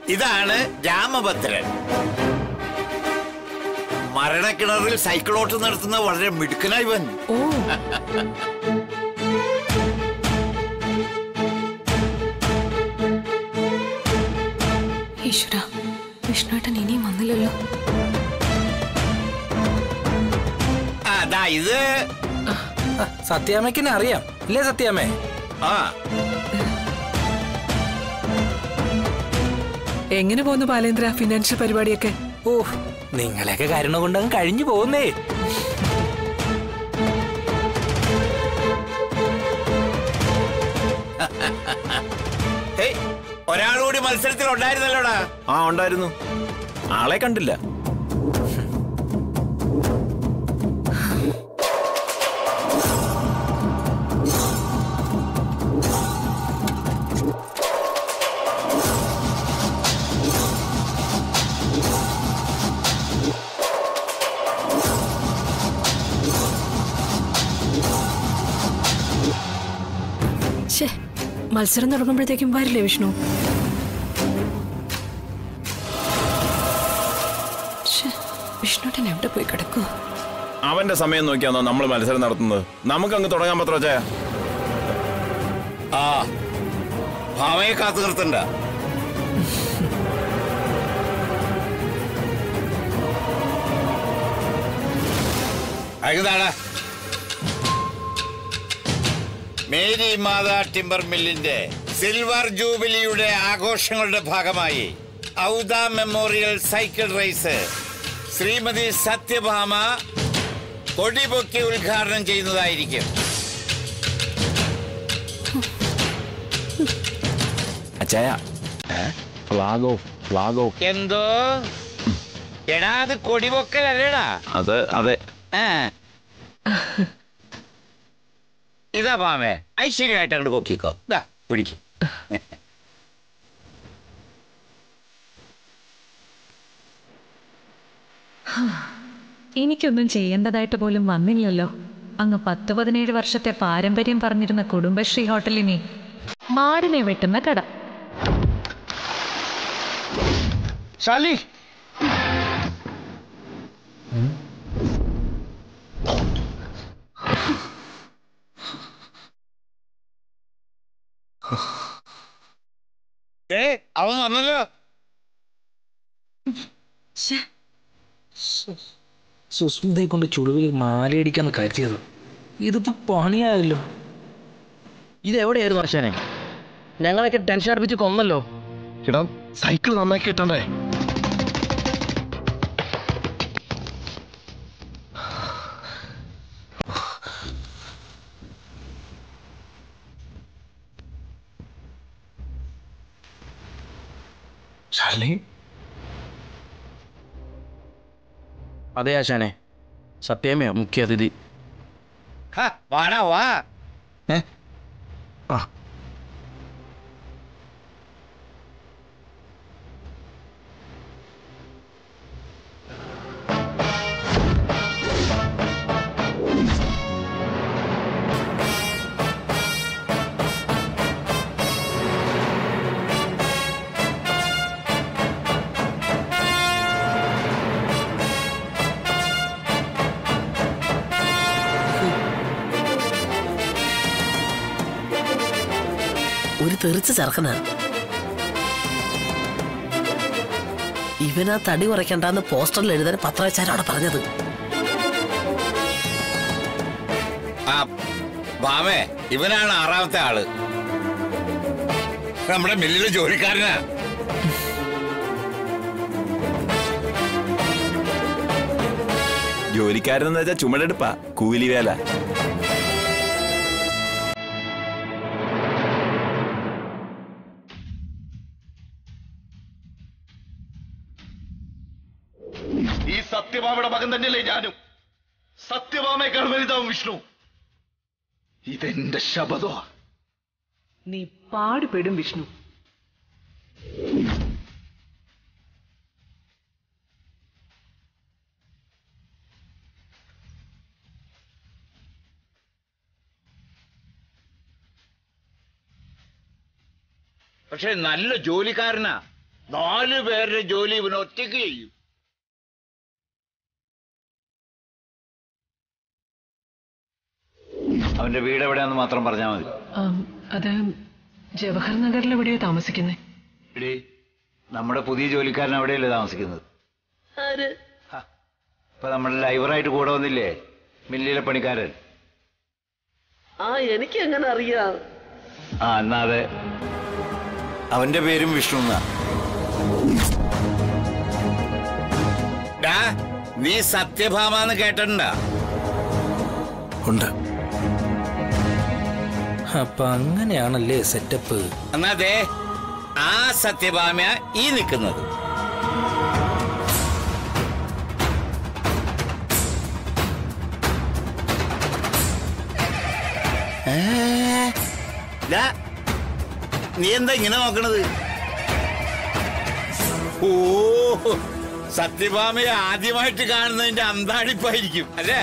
ഇതാണ് രാമഭദ്രൻ മരണക്കിണറിൽ സൈക്കിളോട്ട് നടത്തുന്ന വളരെ മിടുക്കനായി ഇവൻ ഓ ഈശ്വര വിഷ്ണുവേട്ടൻ ഇനിയും വന്നില്ലല്ലോ ആ, ദാ ഇത് സത്യാമ്മയ്ക്ക് അറിയാം ഇല്ലേ സത്യാമ്മേ ആ എങ്ങനെ പോകുന്നു ബാലേന്ദ്ര ഫിനാൻഷ്യൽ പരിപാടിയൊക്കെ ഓ നിങ്ങളെയൊക്കെ കാരണം കൊണ്ട് അങ്ങ് കഴിഞ്ഞു പോകുന്നേ ഹേയ്, ഒരാളുകൂടി മത്സരത്തിൽ ഉണ്ടായിരുന്നല്ലോടാ ആ ഉണ്ടായിരുന്നു ആളെ കണ്ടില്ല ഛേ മത്സരം തുടങ്ങുമ്പോഴത്തേക്കും വരില്ലേ വിഷ്ണു ശ്ശേ, വിഷ്ണുട്ടൻ എവിടെ പോയി കിടക്കൂ അവന്റെ സമയം നോക്കിയാണോ നമ്മൾ മത്സരം നടത്തുന്നത് നമുക്ക് അങ്ങ് തുടങ്ങാൻ പത്ര ചായ ആ ഭാവയെ കാത്തു നിർത്തണ്ട അഴുതാടാ മേരി മാതാ ടിംബർ മില്ലിന്റെ സിൽവർ ജൂബിലിയുടെ ആഘോഷങ്ങളുടെ ഭാഗമായി ഔദ memorial cycle race Shrimati Satyabhama കൊടിപൊക്കി ഉദ്ഘാടനം ചെയ്യുന്നതായിരിക്കും അച്ചായ ഫ്ലാഗ് ഓഫ് ഫ്ലാഗ് ഓഫ് എന്തോ എടാ അത് കൊടിപൊക്കലല്ലേടാ അത് അതെ ആ. ഇതാ പാമേ ഐശ്വര്യമായിട്ട് അങ്ങോട്ട് പൊക്കിക്കോ ഇതാ പിടിക്ക് എനിക്കൊന്നും ചെയ്യേണ്ടതായിട്ട് പോലും വന്നില്ലല്ലോ അങ്ങ് പത്ത് പതിനേഴ് വർഷത്തെ പാരമ്പര്യം പറഞ്ഞിരുന്ന കുടുംബശ്രീ ഹോട്ടലിനെ മാടിനെ വെട്ടുന്ന കട ശാലി ഏ അവൻ വന്നല്ലോ സുസ്മിതയെ കൊണ്ട് ചുളിവിൽ മാലയടിക്കാന്ന് കരുതിയത് ഇതിപ്പോ പണിയായല്ലോ ഇത് എവിടെയായിരുന്നു ആശാനെ ഞങ്ങളൊക്കെ ടെൻഷൻ അടുപ്പിച്ച് കൊന്നല്ലോ എടാ സൈക്കിൾ നന്നാക്കി കിട്ടണ്ടേ ശാലിനി അതെ ആശാനെ സത്യമേ മുഖ്യ അതിഥി ഹാ, വാടാ വാ ആ ഒരു തെറിച്ച ചെറുക്കനാ ഇവനാ തടി കുറയ്ക്കണ്ടെന്ന് പോസ്റ്ററിൽ എഴുതാൻ പത്രവച്ചാരോടെ പറഞ്ഞത് ആ ഭാമേ ഇവനാണ് ആറാമത്തെ ആള് നമ്മുടെ മില്ലിലെ ജോലിക്കാരനാ ജോലിക്കാരെന്ന് വെച്ചാൽ ചുമടെടുപ്പാ കൂലി വേല ഈ സത്യഭാമയുടെ മകൻ തന്നെയല്ലേ ഞാനും സത്യഭാമയേക്കാൾ വലുതാവും വിഷ്ണു ഇതെന്റെ ശബദോ നീ പാടുപെടും വിഷ്ണു പക്ഷെ നല്ല ജോലിക്കാരനാ നാല് പേരുടെ ജോലി ഇവൻ ഒറ്റയ്ക്ക് ചെയ്യും അവന്റെ വീട് എവിടെയാന്ന് മാത്രം പറഞ്ഞാൽ മതി അത് ജവഹർ നഗറിൽ എവിടെയോ താമസിക്കുന്നേ എടീ നമ്മുടെ പുതിയ ജോലിക്കാരൻ അവിടെയല്ലേ താമസിക്കുന്നത് ഹ, ഇപ്പൊ നമ്മുടെ ലൈവറായിട്ട് കൂടെ വന്നില്ലേ മില്ലിലെ പണിക്കാരൻ ആ എനിക്ക് എങ്ങനെ അറിയാം ആ എന്നാ അതെ അവന്റെ പേരും വിഷ്ണു എന്നാ നീ സത്യഭാമ എന്ന് കേട്ടിട്ടുണ്ടാ ഉണ്ട് അപ്പൊ അങ്ങനെയാണല്ലേ സെറ്റപ്പ് എന്നാ അതെ ആ സത്യഭാമ ഈ നിൽക്കുന്നത് നീ എന്താ ഇങ്ങനെ നോക്കണത് ഓ സത്യഭാമയെ ആദ്യമായിട്ട് കാണുന്നതിന്റെ അന്താളിപ്പായിരിക്കും അല്ലേ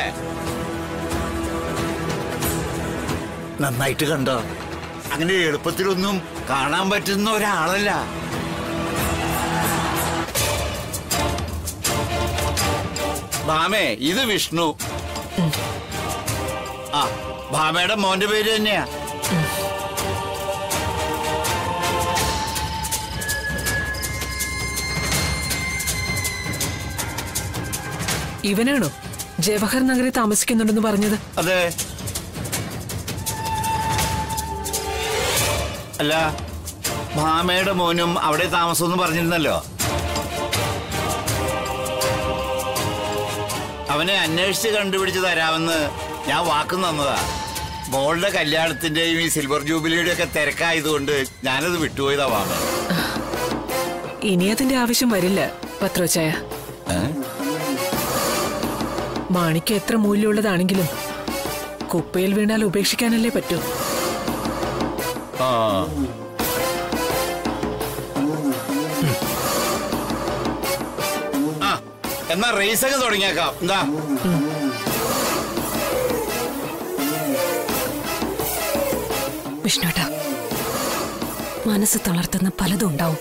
നന്നായിട്ട് കണ്ടോ അങ്ങനെ എളുപ്പത്തിലൊന്നും കാണാൻ പറ്റുന്ന ഒരാളല്ല ഭാമേ ഇത് വിഷ്ണു ആ ഭാമയുടെ മോന്റെ പേര് തന്നെയാ ഇവനാണോ ജവഹർ നഗറിൽ താമസിക്കുന്നുണ്ടെന്ന് പറഞ്ഞത് അതെ അല്ല ഭാമയുടെ മോനും അവിടെ താമസം എന്ന് പറഞ്ഞിരുന്നല്ലോ അവനെ അന്വേഷിച്ച് കണ്ടുപിടിച്ച് തരാമെന്ന് ഞാൻ വാക്ക് തന്നതാ മോളുടെ കല്യാണത്തിന്റെയും ഈ സിൽവർ ജൂബിലിയുടെ ഒക്കെ തിരക്കായതുകൊണ്ട് ഞാനത് വിട്ടുപോയതാ ഭാമ ഇനി അതിന്റെ ആവശ്യം വരില്ല പത്രോച്ചായ മാണിക്ക് എത്ര മൂല്യമുള്ളതാണെങ്കിലും കുപ്പയിൽ വീണാൽ ഉപേക്ഷിക്കാനല്ലേ പറ്റൂ ആ ആ എന്നാ റേസൊക്കെ തുടങ്ങിയേക്കാം എന്താ വിഷ്ണുട്ട മനസ്സ് തളർത്തുന്ന പലതും ഉണ്ടാവും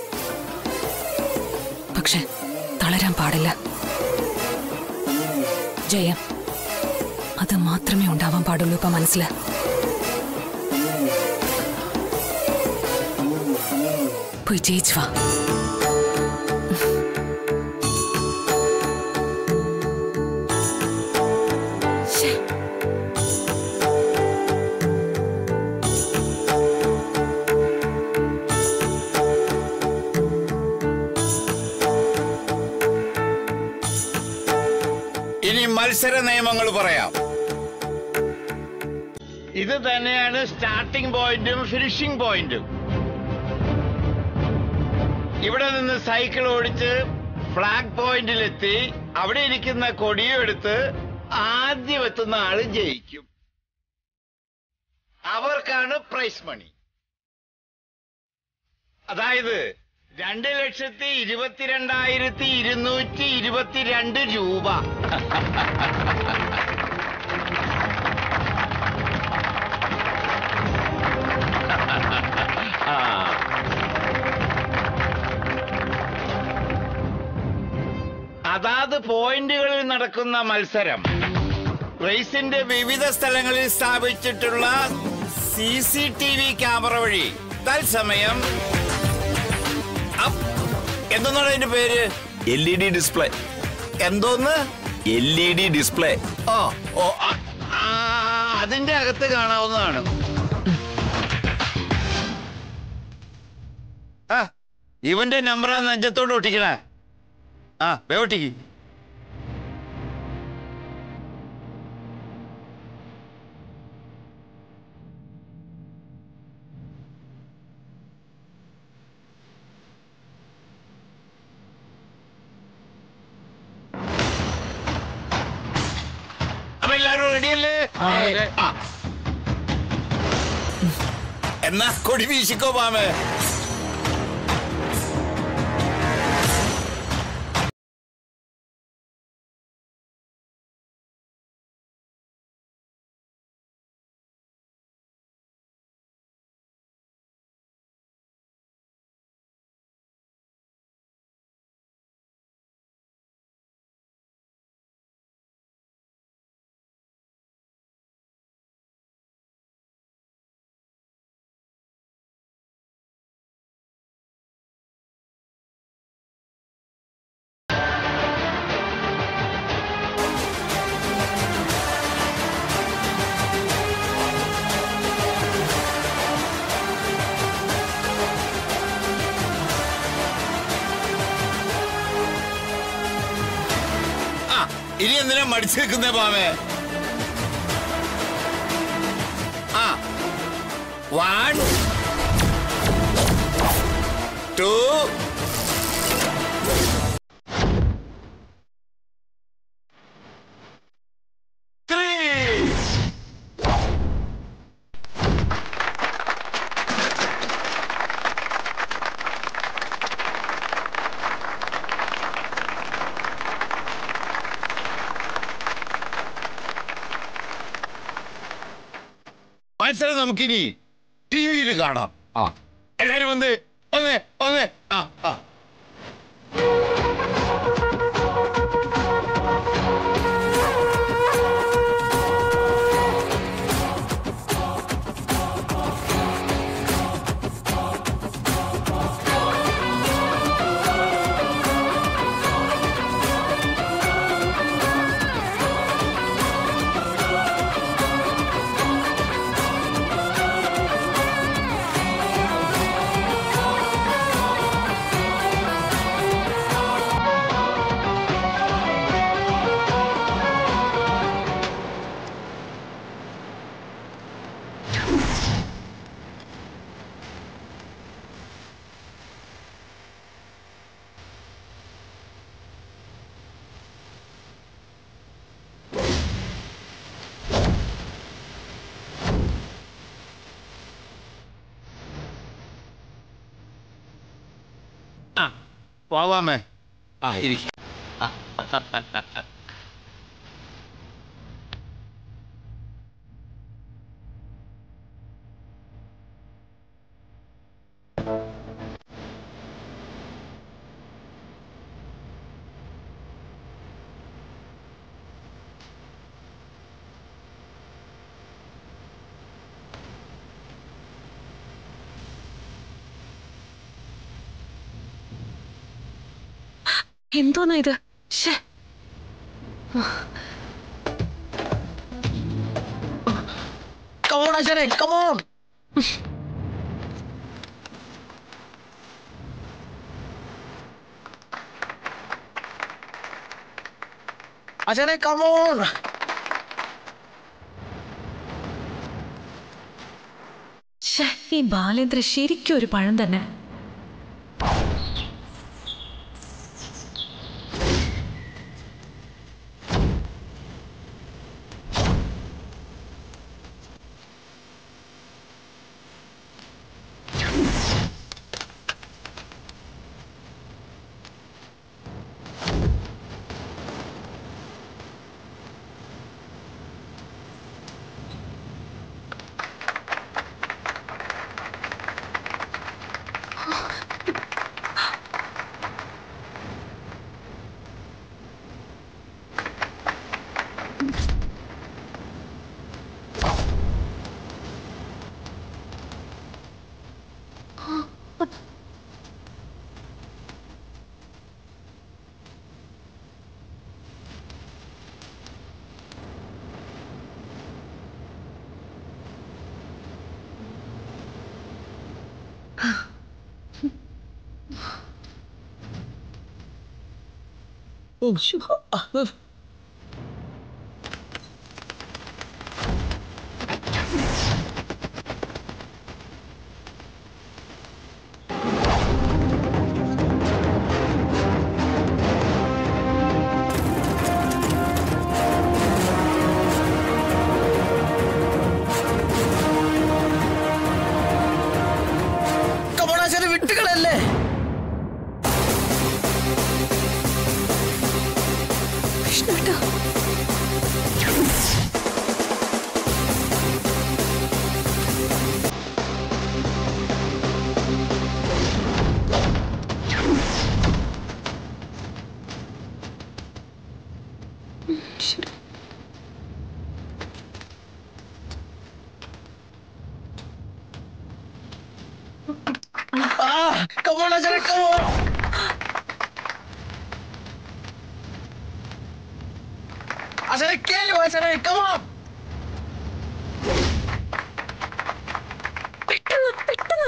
പക്ഷെ തളരാൻ പാടില്ല ജയം അത് മാത്രമേ ഉണ്ടാവാൻ പാടുള്ളൂ ഇപ്പൊ മനസ്സില് പോയി ജയിച്ചു വാ ശ്ശേ. ഇനി മത്സര നിയമങ്ങൾ പറയാം ഇത് തന്നെയാണ് സ്റ്റാർട്ടിംഗ് പോയിന്റും ഫിനിഷിംഗ് പോയിന്റും ഇവിടെ നിന്ന് സൈക്കിൾ ഓടിച്ച് ഫ്ലാഗ് പോയിന്റിലെത്തി അവിടെ ഇരിക്കുന്ന കൊടിയും എടുത്ത് ആദ്യം എത്തുന്ന ആള് ജയിക്കും അവർക്കാണ് പ്രൈസ് മണി അതായത് രണ്ട് ലക്ഷത്തി ഇരുപത്തിരണ്ടായിരത്തി ഇരുന്നൂറ്റി ഇരുപത്തിരണ്ട് രൂപ ആ. അതാത് പോയിന്റുകളിൽ നടക്കുന്ന മത്സരം റേസിന്റെ വിവിധ സ്ഥലങ്ങളിൽ സ്ഥാപിച്ചിട്ടുള്ള C C T V camera വഴി തത്സമയം അപ്പ്. എന്തെന്നാണ് അതിന്റെ പേര് എൽ ഇ ഡി ഡിസ്പ്ലേ എന്തോന്ന് എൽ ഇ ഡി ഡിസ്പ്ലേ ഓ ഓ ആ, ആ, അതിന്റെ അകത്ത് കാണാവുന്നതാണ് ആ ഇവന്റെ നമ്പറാ നെഞ്ചത്തോട് ഒട്ടിക്കണ ആ വേ ഒട്ടിക്ക് അപ്പൊ എല്ലാരും റെഡിയല്ലേ ആ. എന്നാ കൊടി വീശിക്കോ പാമേ ഇനി എന്തിനാ മടിച്ചു നിൽക്കുന്നേ പാമേ ആ വൺ ടു ത്രീ മത്സരം നമുക്കിനി ടി വിയിൽ കാണാം ആ എല്ലാരും വന്ന് ഒന്ന് ഒന്ന് ആ ആ ആ പോവാമേ ആ ഇരിക്കും എന്തോന്നാ ഇത് ശ്ശേ. കമോൺ ആശാനെ കമോൺ ആശാനെ കമോൺ ശ്ശേ, ഈ ബാലേന്ദ്ര ശരിക്കും ഒരു പഴം തന്നെ കമോൺ ആശാനെ വിട്ടുകളല്ലേ കൃഷ്ണേട്ടാ ശരി കമോൺ ആശാനെ കമോൺ ആശാനെ കേളു ആശാനെ കമോൺ പെട്ടെന്ന് പെട്ടെന്ന്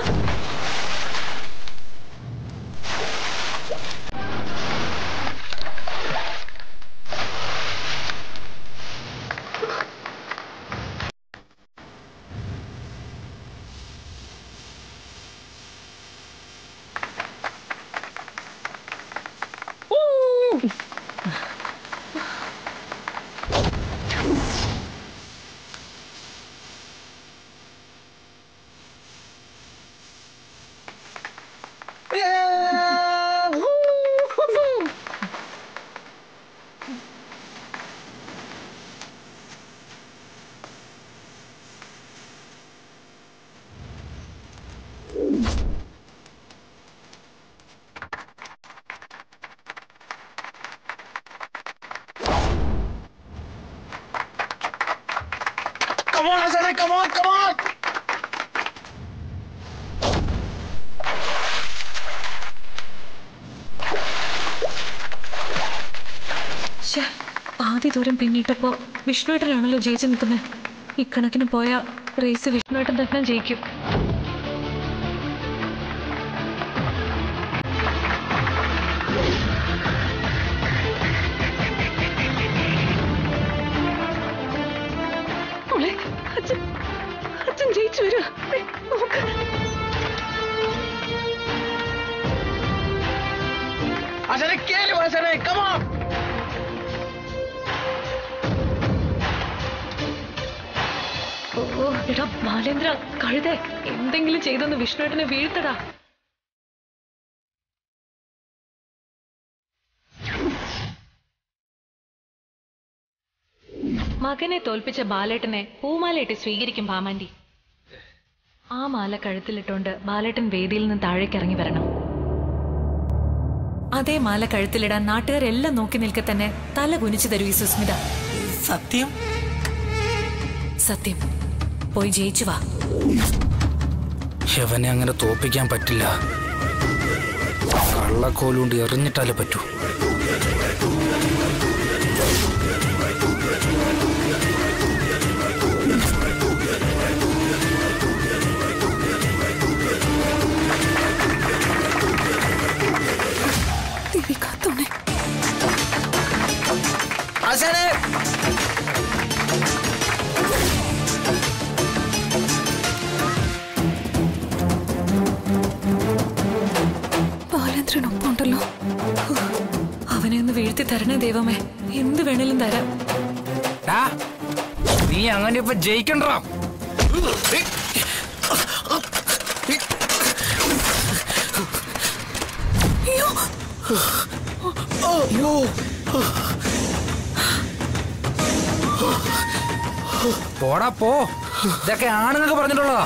ശ്ശേ, പാതി ദൂരം പിന്നിട്ടപ്പോ വിഷ്ണുവേട്ടനാണല്ലോ ജയിച്ചു നിൽക്കുന്നത് ഇക്കണക്കിന് പോയ റേസ് വിഷ്ണുവേട്ടൻ തന്നെ ജയിക്കും മോളെ, അച്ഛൻ അച്ഛൻ ജയിച്ചു വരിക നോക്ക് ആശാനെ കേറി വാ ആശാനെ കമോൺ ഓ എടാ ബാലേന്ദ്ര കഴുതേ എന്തെങ്കിലും ചെയ്തൊന്ന് വിഷ്ണുവേട്ടനെ വീഴ്ത്തടാ മകനെ തോൽപ്പിച്ച ബാലേട്ടനെ പൂമാലയിട്ട് സ്വീകരിക്കും ഭാമാന്റി ആ മാല കഴുത്തിലിട്ടുകൊണ്ട് ബാലേട്ടൻ വേദിയിൽ നിന്ന് താഴേക്ക് ഇറങ്ങി വരണം അതേ മാല കഴുത്തിലിടാൻ നാട്ടുകാരെല്ലാം നോക്കി നിൽക്കെ തന്നെ തല കുനിച്ചു തരൂ ഈ സുസ്മിത സത്യം സത്യം പോയി ജയിച്ചു വാ യവനെ അങ്ങനെ തോപ്പിക്കാൻ പറ്റില്ല കള്ളക്കോലുകൊണ്ട് എറിഞ്ഞിട്ടാലേ പറ്റൂ ദേവി കാത്തോണേ ആശാനെ ബാലേന്ദ്രനൊപ്പം ഉണ്ടല്ലോ അവനെ ഒന്ന് വീഴ്ത്തി തരണേ ദൈവമേ എന്ത് വേണേലും തരാം ടാ, നീ അങ്ങനെ ഇപ്പൊ ജയിക്കണ്ടോ പോടാ പോ ഇതൊക്കെ ആണെന്നൊക്കെ പറഞ്ഞിട്ടുള്ളതാ